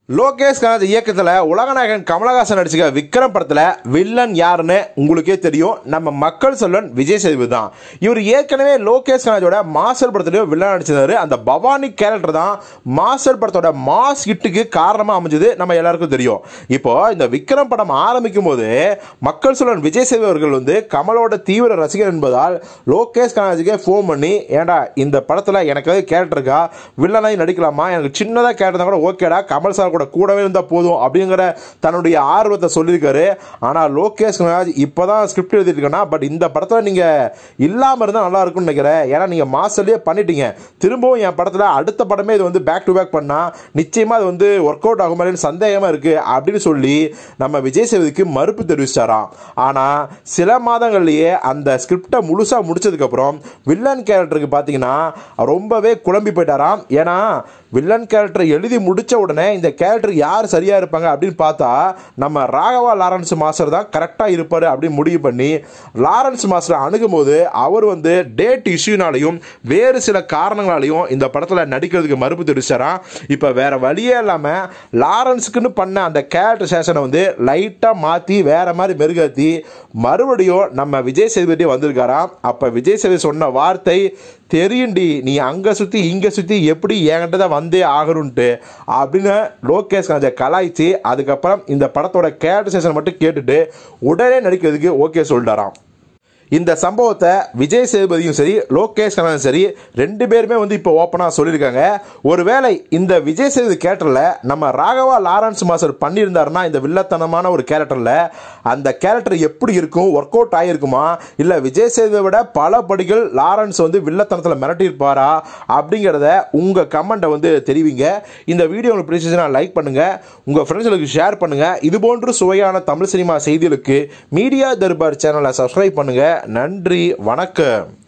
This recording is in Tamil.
லோகேஷ் கனகராஜ் இயக்கத்தில் உலகநாயகன் கமலஹாசன் நடிச்சுக்க விக்ரம் படத்தில் வில்லன் யாருன்னு உங்களுக்கே தெரியும் நம்ம மக்கள் சொல்லன் விஜய் சேதுபதி தான் இவர் ஏற்கனவே லோகேஷ் கனகராஜோட மாஸ்டர் படத்துலையும் வில்லன் நடிச்சிருந்தாரு அந்த பவானி கேரக்டர் தான் மாஸ்டர் படத்தோட மாஸ் ஹிட்டுக்கு காரணமாக அமைஞ்சது நம்ம எல்லாருக்கும் தெரியும் இப்போ இந்த விக்ரம் படம் ஆரம்பிக்கும் போது மக்கள் சொல்லன் விஜய் சேதுபதி அவர்கள் வந்து கமலோட தீவிர ரசிகர் என்பதால் லோகேஷ் கனகராஜுக்கே ஃபோன் பண்ணி ஏன்டா இந்த படத்தில் எனக்கு கேரக்டர் இருக்கா வில்லனாய் நடிக்கலாமா எனக்கு சின்னதாக கேரக்டர் கூட ஓகேடா கமல் சார் கூட கூடவே இருந்தால் போதும் அப்படிங்கிற தன்னுடைய ஆர்வத்தை சொல்லியிருக்காரு ஆனால் லோகேஷ் கனகராஜ் இப்போ தான் ஸ்கிரிப்ட் எழுதிருக்கேன்னா பட் இந்த படத்தில் நீங்கள் இல்லாமல் இருந்தால் நல்லா இருக்கும்னு நினைக்கிறேன் ஏன்னா நீங்கள் மாஸ்டர்லேயே பண்ணிட்டீங்க திரும்பவும் என் படத்தில் அடுத்த படமே இது வந்து பேக் டு பேக் பண்ணால் நிச்சயமாக அது வந்து ஒர்க் அவுட் ஆகும் மாதிரி சந்தேகமாக இருக்குது அப்படின்னு சொல்லி நம்ம விஜய் சேதுக்கு மறுப்பு தெரிவிச்சாராம் ஆனால் சில மாதங்கள்லேயே அந்த ஸ்கிரிப்டை முழுசாக முடிச்சதுக்கப்புறம் வில்லன் கேரக்டருக்கு பார்த்தீங்கன்னா ரொம்பவே குழம்பி போயிட்டாராம் ஏன்னா வில்லன் கேரக்டர் எழுதி முடிச்ச உடனே இந்த கேரக்டர் யார் சரியா இருப்பாங்க அப்படின்னு பார்த்தா நம்ம ராகவா லாரன்ஸ் மாஸ்டர் தான் கரெக்டாக இருப்பார் அப்படின்னு முடிவு பண்ணி லாரன்ஸ் மாஸ்டர் அணுகும் போது அவர் வந்து டேட் இஷ்யூனாலையும் வேறு சில காரணங்களாலையும் இந்த படத்தில் நடிக்கிறதுக்கு மறுப்பு தெரிவிச்சாராம் இப்போ வேற வழியே இல்லாமல் லாரன்ஸுக்குன்னு பண்ண அந்த கேரக்டர் சேஷனை வந்து லைட்டாக மாற்றி வேற மாதிரி மெருகேற்றி மறுபடியும் நம்ம விஜய் சேதுபதி வந்திருக்காராம் அப்போ விஜய் சேதுபதி சொன்ன வார்த்தை தெரியுண்டி நீ அங்கே சுற்றி இங்கே சுற்றி எப்படி என்கிட்ட தான் வந்தே ஆகணும்ன்ட்டு அப்படின்னு லோகேஷ் கனஜை கலாய்ச்சி அதுக்கப்புறம் இந்த படத்தோட கேரக்டரைசேஷன் மட்டும் கேட்டுட்டு உடனே நடிக்கிறதுக்கு ஓகே சொல்லிட்டாராம் இந்த சம்பவத்தை விஜய் சேதுபதியும் சரி லோகேஷ் கனகன் சரி ரெண்டு பேருமே வந்து இப்போ ஓப்பனாக சொல்லியிருக்காங்க ஒருவேளை இந்த விஜய் சேதுபதி கேரக்டரில் நம்ம ராகவா லாரன்ஸ் மாஸ்டர் பண்ணியிருந்தாருன்னா இந்த வில்லத்தனமான ஒரு கேரக்டரில் அந்த கேரக்டர் எப்படி இருக்கும் ஒர்க் அவுட் ஆகிருக்குமா இல்லை விஜய் சேதுவை விட பல படிகள் லாரன்ஸ் வந்து வில்லத்தனத்தில் மிரட்டியிருப்பாரா அப்படிங்கிறத உங்கள் கமெண்ட்டை வந்து தெரிவிங்க இந்த வீடியோ உங்களுக்கு பிடிச்சிச்சுன்னா லைக் பண்ணுங்கள் உங்கள் ஃப்ரெண்ட்ஸுகளுக்கு ஷேர் பண்ணுங்கள் இது போன்று சுவையான தமிழ் சினிமா செய்திகளுக்கு மீடியா தர்பார் சேனலை சப்ஸ்கிரைப் பண்ணுங்கள் நன்றி வணக்கம்